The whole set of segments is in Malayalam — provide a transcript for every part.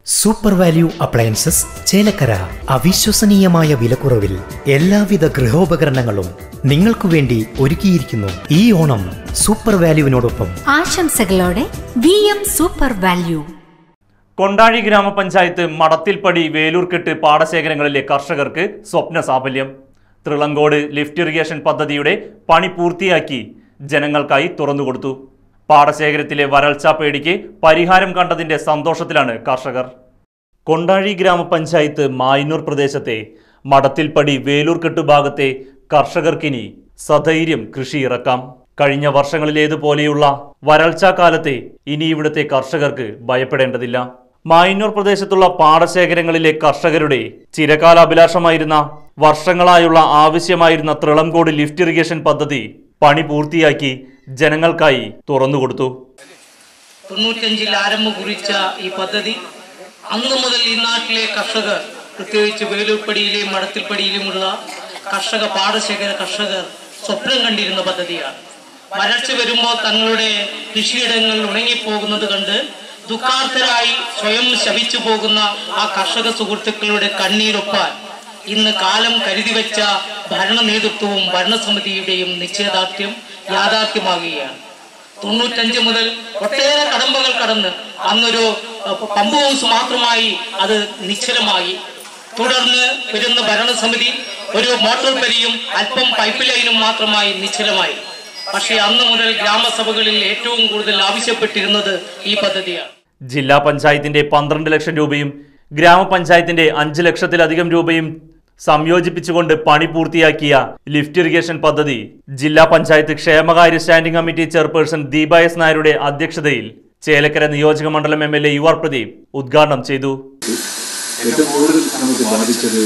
സൂപ്പർ വാല്യൂ അപ്ലയൻസസ് ചേലക്കര അവിശ്വസനീയമായ വിലക്കുറവിൽ എല്ലാവിധ ഗൃഹോപകരണങ്ങളും നിങ്ങൾക്കു വേണ്ടി ഒരുക്കിയിരിക്കുന്നു ഈ ഓണം സൂപ്പർ വാല്യൂവിനോടൊപ്പം ആശംസകളോടെ V M super value Kondazhy ഗ്രാമപഞ്ചായത്ത് മടത്തിൽപ്പടി വേലൂർക്കെട്ട് പാടശേഖരങ്ങളിലെ കർഷകർക്ക് സ്വപ്ന സാഫല്യം തൃളങ്കോട് ലിഫ്റ്റ് ഇറിഗേഷൻ പദ്ധതിയുടെ പണി പൂർത്തിയാക്കി ജനങ്ങൾക്കായി തുറന്നുകൊടുത്തു പാടശേഖരത്തിലെ വരൾച്ച പേടിക്ക് പരിഹാരം കണ്ടതിന്റെ സന്തോഷത്തിലാണ് കർഷകർ കൊണ്ടാഴി ഗ്രാമപഞ്ചായത്ത് മായന്നൂർ പ്രദേശത്തെ മടത്തിൽപ്പടി വേലൂർക്കെട്ട് ഭാഗത്തെ കർഷകർക്കിനി സധൈര്യം കൃഷി ഇറക്കാം കഴിഞ്ഞ വർഷങ്ങളിലേതുപോലെയുള്ള വരൾച്ചാ കാലത്തെ ഇനി ഇവിടുത്തെ കർഷകർക്ക് ഭയപ്പെടേണ്ടതില്ല മായന്നൂർ പ്രദേശത്തുള്ള പാടശേഖരങ്ങളിലെ കർഷകരുടെ ചിരകാല അഭിലാഷമായിരുന്ന വർഷങ്ങളായുള്ള ആവശ്യമായിരുന്ന തൃളംകോട് ലിഫ്റ്റ് ഇറിഗേഷൻ പദ്ധതി പണി പൂർത്തിയാക്കി ജനങ്ങൾക്കായി തുറന്നുകൊടുത്തു തൊണ്ണൂറ്റഞ്ചിൽ ആരംഭം കുറിച്ച ഈ പദ്ധതി അന്നു മുതൽ ഈ നാട്ടിലെ കർഷകർ പ്രത്യേകിച്ച് വേലൂർപ്പടിയിലെയും മടത്തിൽപ്പടിയിലുമുള്ള കർഷക പാടശേഖര കർഷകർ സ്വപ്നം കണ്ടിരുന്ന പദ്ധതിയാണ് വരൾച്ച വരുമ്പോൾ തങ്ങളുടെ കൃഷിയിടങ്ങൾ ഉണങ്ങിപ്പോകുന്നത് കണ്ട് ദുഃഖാർത്ഥരായി സ്വയം ശപിച്ചു പോകുന്ന ആ കർഷക സുഹൃത്തുക്കളുടെ കണ്ണീരൊപ്പാൻ ഇന്ന് കാലം കരുതി വെച്ച ഭരണ നേതൃത്വവും ഭരണസമിതിയുടെയും നിശ്ചയദാർഢ്യം യാഥാർത്ഥ്യമാകുകയാണ് തൊണ്ണൂറ്റഞ്ച് മുതൽ ഒട്ടേറെ കടമ്പകൾ കടന്ന് അന്നൊരു അഹ്, പമ്പ് ഹൗസ് മാത്രമായി അത് നിശ്ചലമായി തുടർന്ന് വരുന്ന ഭരണസമിതി ഒരു മോട്ടോർ പരിയും അല്പം പൈപ്പ് ലൈനും മാത്രമായി നിശ്ചലമായി പക്ഷേ അന്ന് മുതൽ ഗ്രാമസഭകളിൽ ഏറ്റവും കൂടുതൽ ആവശ്യപ്പെട്ടിരുന്നത് ഈ പദ്ധതിയാണ് ജില്ലാ പഞ്ചായത്തിന്റെ പന്ത്രണ്ട് ലക്ഷം രൂപയും ഗ്രാമപഞ്ചായത്തിന്റെ അഞ്ച് ലക്ഷത്തിലധികം രൂപയും സംയോജിപ്പിച്ചുകൊണ്ട് പണി പൂർത്തിയാക്കിയ ലിഫ്റ്റ് ഇറിഗേഷൻ പദ്ധതി ജില്ലാ പഞ്ചായത്ത് ക്ഷേമകാര്യ standing committee chairperson Deepa S നായരുടെ അധ്യക്ഷതയിൽ ചേലക്കര നിയോജക മണ്ഡലം M L A U R Pradeep ഉദ്ഘാടനം ചെയ്തു ഏറ്റവും കൂടുതൽ നമുക്ക് ബാധിച്ചത്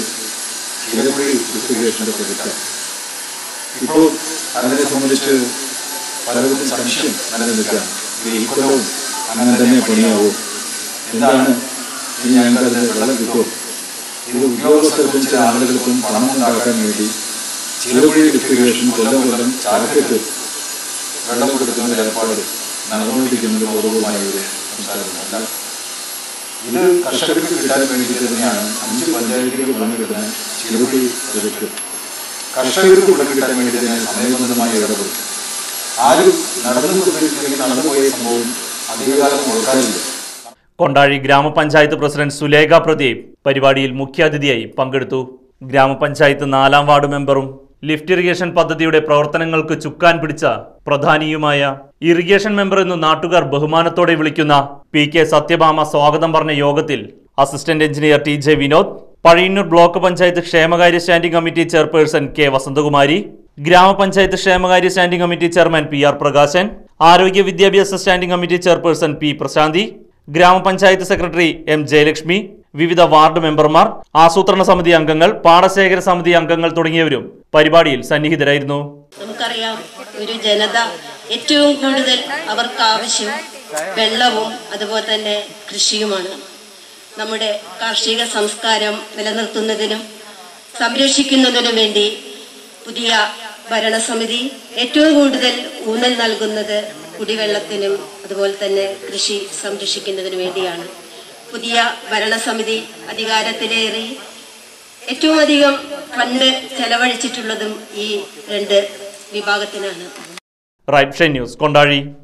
ഇലവഴി ഡിസ്ട്രിബ്യൂഷൻ്റെ പ്രൊജക്റ്റാണ് ഇപ്പോൾ അതിനെ സംബന്ധിച്ച് പലർക്കും സംശയം നിലനിൽക്കുകയാണ് ഇത് ഈ കൊല്ലവും അങ്ങനെ തന്നെ പണിയാവും എന്താണ് ഇനി ഞങ്ങൾക്ക് അതിന് വെള്ളം കിട്ടുമോ ഇത് ഉദ്യോഗസ്ഥർക്കും ചില ആളുകൾക്കും പണം ഉണ്ടാക്കാൻ വേണ്ടി ചിലവഴി ഡിസ്ട്രിബ്യൂഷൻ കൊല്ലം കൊല്ലം ചാക്കറ്റ് വെള്ളം കൊടുക്കുന്ന ഏർപ്പാട് നടന്നുകൊണ്ടിരിക്കുന്നത് ബോധപൂർവമായ ഒരു സംസാരമല്ല ഇത് കർഷകർക്ക് കിട്ടാൻ വേണ്ടിയിട്ട് തന്നെയാണ് അഞ്ച് പഞ്ചായത്തുകൾ ഗുണം കിട്ടുന്ന ചെറുപടി പ്രൊജക്ട് കർഷകർക്ക് ഗുണം കിട്ടാൻ വേണ്ടി തന്നെ സമയബന്ധമായി ഇടപെടും ആരും നടന്നു കൊണ്ടിരിക്കുന്ന നടന്നുപോയ സംഭവം അധികകാലം ഓർക്കാനില്ല കൊണ്ടാഴി ഗ്രാമപഞ്ചായത്ത് പ്രസിഡന്റ് സുലേഖ പ്രദീപ് പരിപാടിയിൽ മുഖ്യാതിഥിയായി പങ്കെടുത്തു ഗ്രാമപഞ്ചായത്ത് നാലാം വാർഡ് മെമ്പറും ലിഫ്റ്റ് ഇറിഗേഷൻ പദ്ധതിയുടെ പ്രവർത്തനങ്ങൾക്ക് ചുക്കാൻ പിടിച്ച പ്രധാനിയുമായ ഇറിഗേഷൻ മെമ്പർ എന്ന് നാട്ടുകാർ ബഹുമാനത്തോടെ വിളിക്കുന്ന പി കെ സത്യഭാമ സ്വാഗതം പറഞ്ഞ യോഗത്തിൽ assistant engineer T J Vinod Pazhayannur block panchayat ക്ഷേമകാര്യ standing committee chairperson K Vasanthakumari ഗ്രാമപഞ്ചായത്ത് ക്ഷേമകാര്യ standing committee chairman P R Prakashan ആരോഗ്യ വിദ്യാഭ്യാസ standing committee chairperson P Prasanthi ഗ്രാമപഞ്ചായത്ത് സെക്രട്ടറി എം ജയലക്ഷ്മി വിവിധ വാർഡ് മെമ്പർമാർ ആസൂത്രണ സമിതി അംഗങ്ങൾ പാടശേഖര സമിതി അംഗങ്ങൾ തുടങ്ങിയവരും പരിപാടിയിൽ സന്നിഹിതരായിരുന്നു നമുക്കറിയാം ഒരു ജനത ഏറ്റവും കൂടുതൽ അവർക്ക് ആവശ്യം വെള്ളവും അതുപോലെ തന്നെ കൃഷിയുമാണ് നമ്മുടെ കാർഷിക സംസ്കാരം നിലനിർത്തുന്നതിനും സംരക്ഷിക്കുന്നതിനും വേണ്ടി പുതിയ ഭരണസമിതി ഏറ്റവും കൂടുതൽ ഊന്നൽ നൽകുന്നത് കുടിവെള്ളത്തിനും അതുപോലെ തന്നെ കൃഷി സംരക്ഷിക്കുന്നതിനു വേണ്ടിയാണ് പുതിയ ഭരണസമിതി അധികാരത്തിലേറി ഏറ്റവും അധികം ഫണ്ട് ചെലവഴിച്ചിട്ടുള്ളതും ഈ രണ്ട് വിഭാഗത്തിനാണ് റൈറ്റ് ന്യൂസ് കൊണ്ടാഴി